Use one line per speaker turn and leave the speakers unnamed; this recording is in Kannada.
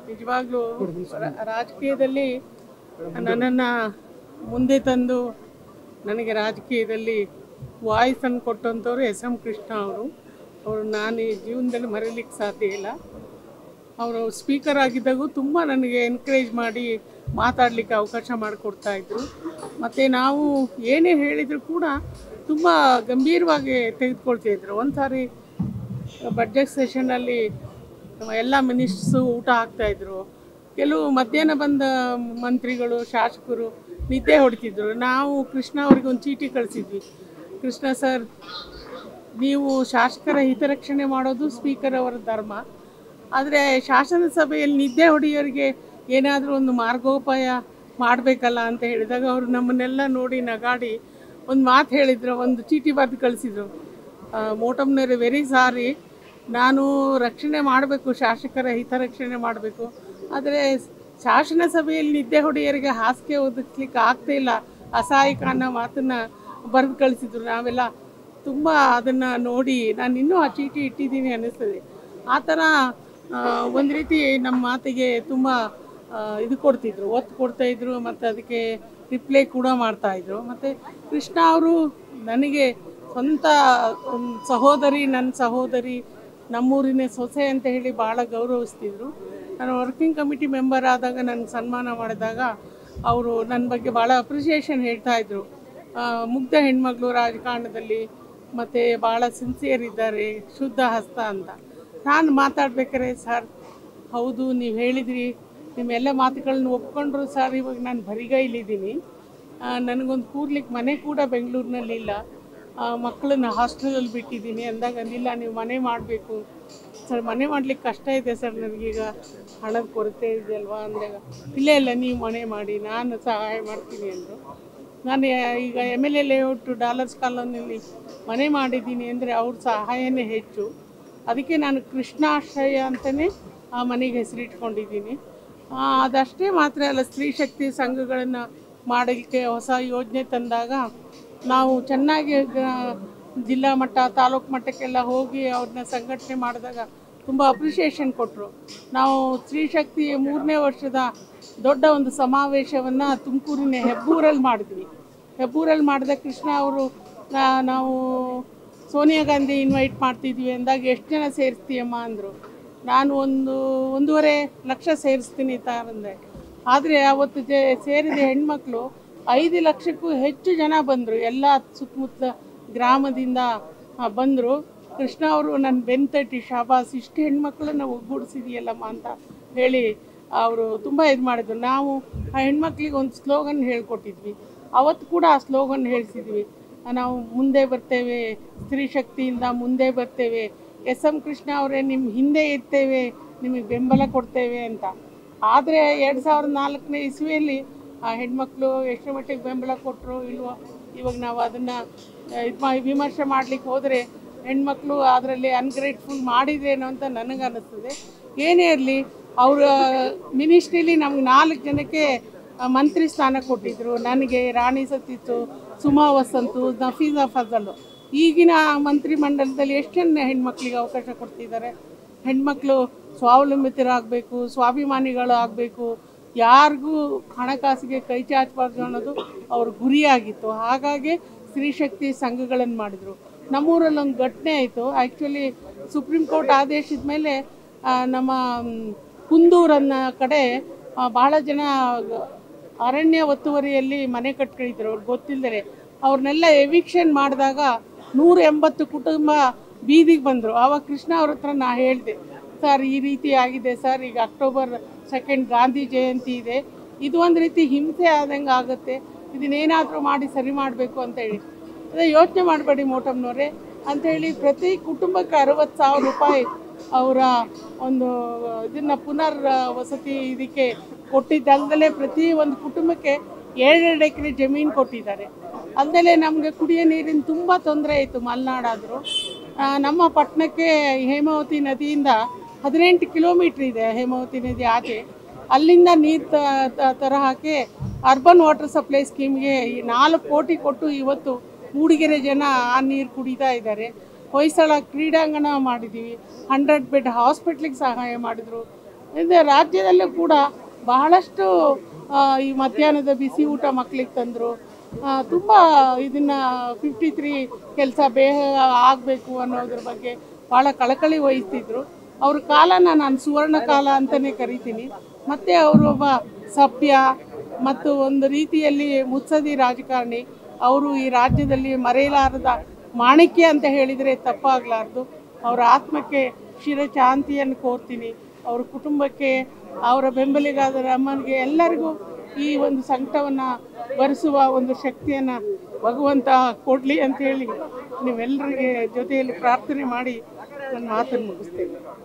ನಿಜವಾಗ್ಲೂ ರ- ರಾಜಕೀಯದಲ್ಲಿ ನನ್ನನ್ನು ಮುಂದೆ ತಂದು ನನಗೆ ರಾಜಕೀಯದಲ್ಲಿ ವಾಯ್ಸನ್ನು ಕೊಟ್ಟಂಥವ್ರು ಎಸ್ ಎಂ ಕೃಷ್ಣ ಅವರು ಅವರು ನಾನು ಈ ಜೀವನದಲ್ಲಿ ಮರೀಲಿಕ್ಕೆ ಸಾಧ್ಯ ಇಲ್ಲ ಅವರು ಸ್ಪೀಕರ್ ಆಗಿದ್ದಾಗೂ ತುಂಬ ನನಗೆ ಎನ್ಕರೇಜ್ ಮಾಡಿ ಮಾತಾಡಲಿಕ್ಕೆ ಅವಕಾಶ ಮಾಡಿಕೊಡ್ತಾ ಇದ್ರು ಮತ್ತು ನಾವು ಏನೇ ಹೇಳಿದರೂ ಕೂಡ ತುಂಬ ಗಂಭೀರವಾಗಿ ತೆಗೆದುಕೊಳ್ತಿದ್ರು ಒಂದು ಸಾರಿ ಬಡ್ಜೆಟ್ ಸೆಷನ್ನಲ್ಲಿ ಎಲ್ಲ ಮಿನಿಸ್ಟ್ರಸು ಊಟ ಹಾಕ್ತಾಯಿದ್ರು ಕೆಲವು ಮಧ್ಯಾಹ್ನ ಬಂದ ಮಂತ್ರಿಗಳು ಶಾಸಕರು ನಿದ್ದೆ ಹೊಡಿತಿದ್ರು ನಾವು ಕೃಷ್ಣ ಅವ್ರಿಗೆ ಒಂದು ಚೀಟಿ ಕಳಿಸಿದ್ವಿ ಕೃಷ್ಣ ಸರ್ ನೀವು ಶಾಸಕರ ಹಿತರಕ್ಷಣೆ ಮಾಡೋದು ಸ್ಪೀಕರ್ ಅವರ ಧರ್ಮ ಆದರೆ ಶಾಸನ ಸಭೆಯಲ್ಲಿ ನಿದ್ದೆ ಹೊಡೆಯೋರಿಗೆ ಏನಾದರೂ ಒಂದು ಮಾರ್ಗೋಪಾಯ ಮಾಡಬೇಕಲ್ಲ ಅಂತ ಹೇಳಿದಾಗ ಅವರು ನಮ್ಮನ್ನೆಲ್ಲ ನೋಡಿ ನಗಾಡಿ ಒಂದು ಮಾತು ಹೇಳಿದ್ರು ಒಂದು ಚೀಟಿ ಬರೆದು ಕಳಿಸಿದ್ರು ಮೋಟಮ್ನವ್ರೆ ವೆರಿ ಸಾರಿ ನಾನು ರಕ್ಷಣೆ ಮಾಡಬೇಕು ಶಾಸಕರ ಹಿತರಕ್ಷಣೆ ಮಾಡಬೇಕು ಆದರೆ ಶಾಸನ ಸಭೆಯಲ್ಲಿ ನಿದ್ದೆ ಹೊಡೆಯೋರಿಗೆ ಹಾಸಿಗೆ ಒದಗಿಸ್ಲಿಕ್ಕೆ ಆಗ್ತಾ ಇಲ್ಲ ಅಸಹಾಯಕ ಅನ್ನೋ ಮಾತನ್ನು ಬರೆದು ಕಳಿಸಿದ್ರು ನಾವೆಲ್ಲ ತುಂಬ ಅದನ್ನು ನೋಡಿ ನಾನು ಇನ್ನೂ ಆ ಚೀಟಿ ಇಟ್ಟಿದ್ದೀನಿ ಅನ್ನಿಸ್ತದೆ ಆ ಥರ ಒಂದು ರೀತಿ ನಮ್ಮ ಮಾತಿಗೆ ತುಂಬ ಆ, ಇದು ಕೊಡ್ತಿದ್ರು ಒತ್ತು ಕೊಡ್ತಾಯಿದ್ರು ಮತ್ತು ಅದಕ್ಕೆ ರಿಪ್ಲೈ ಕೂಡ ಮಾಡ್ತಾಯಿದ್ರು ಮತ್ತು ಕೃಷ್ಣ ಅವರು ನನಗೆ ಸ್ವಂತ ಒಂದ್ ಸಹೋದರಿ ನನ್ನ ಸಹೋದರಿ ನಮ್ಮೂರಿನ ಸೊಸೆ ಅಂತ ಹೇಳಿ ಭಾಳ ಗೌರವಿಸ್ತಿದ್ರು ನಾನು ವರ್ಕಿಂಗ್ ಕಮಿಟಿ ಮೆಂಬರ್ ಆದಾಗ ನನಗೆ ಸನ್ಮಾನ ಮಾಡಿದಾಗ ಅವರು ನನ್ನ ಬಗ್ಗೆ ಭಾಳ ಅಪ್ರಿಷಿಯೇಷನ್ ಹೇಳ್ತಾಯಿದ್ರು ಮುಗ್ಧ ಹೆಣ್ಮಗಳು ರಾಜಕಾರಣದಲ್ಲಿ ಮತ್ತು ಭಾಳ ಸಿನ್ಸಿಯರ್ ಇದ್ದಾರೆ ಶುದ್ಧ ಹಸ್ತ ಅಂತ ನಾನು ಮಾತಾಡ್ಬೇಕಾದ್ರೆ ಸರ್ ಹೌದು ನೀವು ಹೇಳಿದ್ರಿ ನಿಮ್ಮೆಲ್ಲ ಮಾತುಗಳನ್ನ ಒಪ್ಕೊಂಡ್ರು ಸರ್ ಇವಾಗ ನಾನು ಬರಿಗೈಲಿದ್ದೀನಿ ನನಗೊಂದು ಕೂರ್ಲಿಕ್ಕೆ ಮನೆ ಕೂಡ ಬೆಂಗಳೂರಿನಲ್ಲಿ ಇಲ್ಲ ಆ, ಮಕ್ಕಳನ್ನ ಹಾಸ್ಟೆಲಲ್ಲಿ ಬಿಟ್ಟಿದ್ದೀನಿ ಅಂದಾಗ ಇಲ್ಲ ನೀವು ಮನೆ ಮಾಡಬೇಕು ಸರ್ ಮನೆ ಮಾಡ್ಲಿಕ್ಕೆ ಕಷ್ಟ ಇದೆ ಸರ್ ನನಗೀಗ ಹಣದ ಕೊರತೆ ಇದೆ ಅಲ್ವಾ ಅಂದಾಗ ಇಲ್ಲ ಇಲ್ಲ ನೀವು ಮನೆ ಮಾಡಿ ನಾನು ಸಹಾಯ ಮಾಡ್ತೀನಿ ಅಂದರು ನಾನು ಯಾ- ಈಗ M L A layout dollars ಕಾಲೋನಿಯಲ್ಲಿ ಮನೆ ಮಾಡಿದ್ದೀನಿ ಅಂದರೆ ಅವ್ರ ಸಹಾಯನೇ ಹೆಚ್ಚು ಅದಕ್ಕೆ ನಾನು ಕೃಷ್ಣಾಶ್ರಯ ಅಂತಲೇ ಆ ಮನೆಗೆ ಹೆಸರಿಟ್ಕೊಂಡಿದ್ದೀನಿ ಆ, ಅದಷ್ಟೇ ಮಾತ್ರ ಅಲ್ಲ ಸ್ತ್ರೀ ಶಕ್ತಿ ಸಂಘಗಳನ್ನು ಮಾಡಲಿಕ್ಕೆ ಹೊಸ ಯೋಜನೆ ತಂದಾಗ ನಾವು ಚೆನ್ನಾಗಿ ಗ- ಜಿಲ್ಲಾ ಮಟ್ಟ ತಾಲೂಕು ಮಟ್ಟಕ್ಕೆಲ್ಲ ಹೋಗಿ ಅವ್ರನ್ನ ಸಂಘಟನೆ ಮಾಡಿದಾಗ ತುಂಬ ಅಪ್ರಿಷಿಯೇಷನ್ ಕೊಟ್ಟರು ನಾವು ಸ್ತ್ರೀ ಶಕ್ತಿ ಮೂರನೇ ವರ್ಷದ ದೊಡ್ಡ ಒಂದು ಸಮಾವೇಶವನ್ನು ತುಮಕೂರಿನ ಹೆಬ್ಬೂರಲ್ಲಿ ಮಾಡಿದ್ವಿ ಹೆಬ್ಬೂರಲ್ಲಿ ಮಾಡಿದ ಕೃಷ್ಣ ಅವರು ನಾ- ನಾವು ಸೋನಿಯಾ ಗಾಂಧಿ ಇನ್ವೈಟ್ ಮಾಡ್ತಿದ್ವಿ ಅಂದಾಗ ಎಷ್ಟು ಜನ ಸೇರಿಸ್ತೀಯಮ್ಮ ಅಂದರು ನಾನು ಒಂದು ಒಂದೂವರೆ ಲಕ್ಷ ಸೇರಿಸ್ತೀನಿ ತಾ ಅಂದೆ ಆದರೆ ಅವತ್ತು ಜೆ ಸೇರಿದ ಹೆಣ್ಮಕ್ಳು ಐದು ಲಕ್ಷಕ್ಕೂ ಹೆಚ್ಚು ಜನ ಬಂದರು ಎಲ್ಲ ಸುತ್ತಮುತ್ತ ಗ್ರಾಮದಿಂದ ಬಂದರು ಕೃಷ್ಣ ಅವರು ನನ್ನ ಬೆನ್ತಟ್ಟಿ ಶಾಬಾಸ್ ಇಷ್ಟು ಹೆಣ್ಮಕ್ಳನ್ನ ಒಗ್ಗೂಡಿಸಿದೆಯಲ್ಲಮ್ಮ ಅಂತ ಹೇಳಿ ಅವರು ತುಂಬ ಇದು ಮಾಡಿದ್ರು ನಾವು ಆ ಹೆಣ್ಮಕ್ಳಿಗೆ ಒಂದು ಸ್ಲೋಗನ್ ಹೇಳ್ಕೊಟ್ಟಿದ್ವಿ ಅವತ್ತು ಕೂಡ ಆ ಸ್ಲೋಗನ್ ಹೇಳಿಸಿದ್ವಿ ನಾವು ಮುಂದೆ ಬರ್ತೇವೆ ಸ್ತ್ರೀ ಶಕ್ತಿಯಿಂದ ಮುಂದೆ ಬರ್ತೇವೆ ಎಸ್ ಎಂ ಕೃಷ್ಣ ಅವರೇ ನಿಮ್ಮ ಹಿಂದೆ ಇರ್ತೇವೆ ನಿಮಗೆ ಬೆಂಬಲ ಕೊಡ್ತೇವೆ ಅಂತ ಆದರೆ ಎರಡು ಸಾವಿರದ ನಾಲ್ಕನೇ ಇಸ್ವಿಯಲ್ಲಿ ಆ ಹೆಣ್ಮಕ್ಳು ಎಷ್ಟು ಮಟ್ಟಿಗೆ ಬೆಂಬಲ ಕೊಟ್ಟರು ಇಲ್ವೋ ಇವಾಗ ನಾವು ಅದನ್ನು ಇದು ಮಾ ವಿಮರ್ಶೆ ಮಾಡಲಿಕ್ಕೆ ಹೋದರೆ ಹೆಣ್ಮಕ್ಳು ಅದರಲ್ಲಿ ಅನ್ಗ್ರೇಟ್ಫುಲ್ ಮಾಡಿದ್ರೇನೋ ಅಂತ ನನಗೆ ಅನ್ನಿಸ್ತದೆ ಏನೇ ಇರಲಿ ಅವರ ಮಿನಿಸ್ಟ್ರಿಲಿ ನಮ್ಗೆ ನಾಲ್ಕು ಜನಕ್ಕೆ ಆ, ಮಂತ್ರಿ ಸ್ಥಾನ ಕೊಟ್ಟಿದ್ದರು ನನಗೆ ರಾಣಿ ಸತೀತು ಸುಮಾ ವಸಂತು ನಫೀಸಾ ಫಜಲು ಈಗಿನ ಮಂತ್ರಿ ಮಂಡಲದಲ್ಲಿ ಎಷ್ಟು ಜನ ಹೆಣ್ಮಕ್ಳಿಗೆ ಅವಕಾಶ ಕೊಡ್ತಿದ್ದಾರೆ ಹೆಣ್ಮಕ್ಳು ಸ್ವಾವಲಂಬಿತರಾಗಬೇಕು ಸ್ವಾಭಿಮಾನಿಗಳು ಆಗಬೇಕು ಯಾರಿಗೂ ಹಣಕಾಸಿಗೆ ಕೈ ಚಾಚಬಾರ್ದು ಅನ್ನೋದು ಅವ್ರ ಗುರಿಯಾಗಿತ್ತು ಹಾಗಾಗಿ ಸ್ತ್ರೀಶಕ್ತಿ ಸಂಘಗಳನ್ನು ಮಾಡಿದರು ನಮ್ಮೂರಲ್ಲಿ ಒಂದು ಘಟನೆ ಆಯಿತು ಆ್ಯಕ್ಚುಲಿ ಸುಪ್ರೀಂ ಕೋರ್ಟ್ ಆದೇಶದ ಮೇಲೆ ಆ, ನಮ್ಮ ಮ್, ಕುಂದೂರನ್ನ ಕಡೆ ಆ, ಬಹಳ ಜನ ಅರಣ್ಯ ಒತ್ತುವರಿಯಲ್ಲಿ ಮನೆ ಕಟ್ಕೊಂಡಿದ್ರು ಅವ್ರಿಗೆ ಗೊತ್ತಿಲ್ಲದೆ ಅವ್ರನ್ನೆಲ್ಲ ಎವಿಕ್ಷನ್ ಮಾಡಿದಾಗ ನೂರ ಎಂಬತ್ತು ಕುಟುಂಬ ಬೀದಿಗೆ ಬಂದರು ಆವಾಗ ಕೃಷ್ಣ ಅವ್ರ ಹತ್ರ ನಾ ಹೇಳಿದೆ ಸರ್ ಈ ರೀತಿ ಆಗಿದೆ ಸರ್ ಈಗ ಅಕ್ಟೋಬರ್ ಸೆಕೆಂಡ್ ಗಾಂಧಿ ಜಯಂತಿ ಇದೆ ಇದು ಒಂದು ರೀತಿ ಹಿಂಸೆ ಆದಂಗೆ ಆಗುತ್ತೆ ಇದನ್ನೇನಾದರೂ ಮಾಡಿ ಸರಿ ಮಾಡಬೇಕು ಅಂತ ಹೇಳಿ ಅದೇ ಯೋಚನೆ ಮಾಡಬೇಡಿ ಮೋಟಮ್ನವರೇ ಅಂಥೇಳಿ ಪ್ರತಿ ಕುಟುಂಬಕ್ಕೆ ಅರವತ್ತು ಸಾವಿರ ರೂಪಾಯಿ ಅವರ ಒಂದು ಇದನ್ನು ಪುನರ್ ವಸತಿ ಇದಕ್ಕೆ ಕೊಟ್ಟಿದ್ದಲ್ದಲೇ ಪ್ರತಿ ಒಂದು ಕುಟುಂಬಕ್ಕೆ ಎರಡೆರಡು ಎಕರೆ ಜಮೀನು ಕೊಟ್ಟಿದ್ದಾರೆ ಅಲ್ಲದೆ ನಮಗೆ ಕುಡಿಯೋ ನೀರಿನ ತುಂಬ ತೊಂದರೆ ಇತ್ತು ಮಲೆನಾಡಾದರೂ ನಮ್ಮ ಪಟ್ಟಣಕ್ಕೆ ಹೇಮಾವತಿ ನದಿಯಿಂದ ಹದಿನೆಂಟು ಕಿಲೋಮೀಟ್ರ್ ಇದೆ ಹೇಮಾವತಿ ನದಿ ಆಚೆ ಅಲ್ಲಿಂದ ನೀರು ತರ ಹಾಕಿ ಅರ್ಬನ್ ವಾಟರ್ ಸಪ್ಲೈ ಸ್ಕೀಮ್ಗೆ ಈ ನಾಲ್ಕು ಕೋಟಿ ಕೊಟ್ಟು ಇವತ್ತು ಮೂಡಿಗೆರೆ ಜನ ಆ ನೀರು ಕುಡಿತಾ ಇದ್ದಾರೆ ಹೊಯ್ಸಳ ಕ್ರೀಡಾಂಗಣ ಮಾಡಿದ್ದೀವಿ ಹಂಡ್ರೆಡ್ ಬೆಡ್ ಹಾಸ್ಪಿಟ್ಲಿಗೆ ಸಹಾಯ ಮಾಡಿದರು ಇದೆ ರಾಜ್ಯದಲ್ಲೂ ಕೂಡ ಬಹಳಷ್ಟು ಆ, ಈ ಮಧ್ಯಾಹ್ನದ ಬಿಸಿ ಊಟ ಮಕ್ಳಿಗೆ ತಂದರು ತುಂಬ ಇದನ್ನ ಫಿಫ್ಟಿ ತ್ರೀ ಕೆಲಸ ಬೇಗ ಆಗಬೇಕು ಅನ್ನೋದ್ರ ಬಗ್ಗೆ ಭಾಳ ಕಳಕಳಿ ವಹಿಸ್ತಿದ್ರು ಅವ್ರ ಕಾಲನ ನಾನು ಸುವರ್ಣ ಕಾಲ ಅಂತಲೇ ಕರಿತೀನಿ ಮತ್ತು ಅವರು ಒಬ್ಬ ಸಭ್ಯ ಮತ್ತು ಒಂದು ರೀತಿಯಲ್ಲಿ ಮುತ್ಸದಿ ರಾಜಕಾರಣಿ ಅವರು ಈ ರಾಜ್ಯದಲ್ಲಿ ಮರೆಯಲಾರದ ಮಾಣಿಕ್ಯ ಅಂತ ಹೇಳಿದರೆ ತಪ್ಪಾಗಲಾರ್ದು ಅವರ ಆತ್ಮಕ್ಕೆ ಶಿರಶಾಂತಿಯನ್ನು ಕೋರ್ತೀನಿ ಅವ್ರ ಕುಟುಂಬಕ್ಕೆ ಅವರ ಬೆಂಬಲಿಗಾದ ಅಮ್ಮನಿಗೆ ಎಲ್ಲರಿಗೂ ಈ ಒಂದು ಸಂಕಟವನ್ನು ಭರಿಸುವ ಒಂದು ಶಕ್ತಿಯನ್ನು ಭಗವಂತ ಕೊಡಲಿ ಅಂತೇಳಿ ನೀವೆಲ್ಲರಿಗೆ ಜೊತೆಯಲ್ಲಿ ಪ್ರಾರ್ಥನೆ ಮಾಡಿ ನನ್ನ ಮಾತನ್ನು ಮುಗಿಸ್ತೇನೆ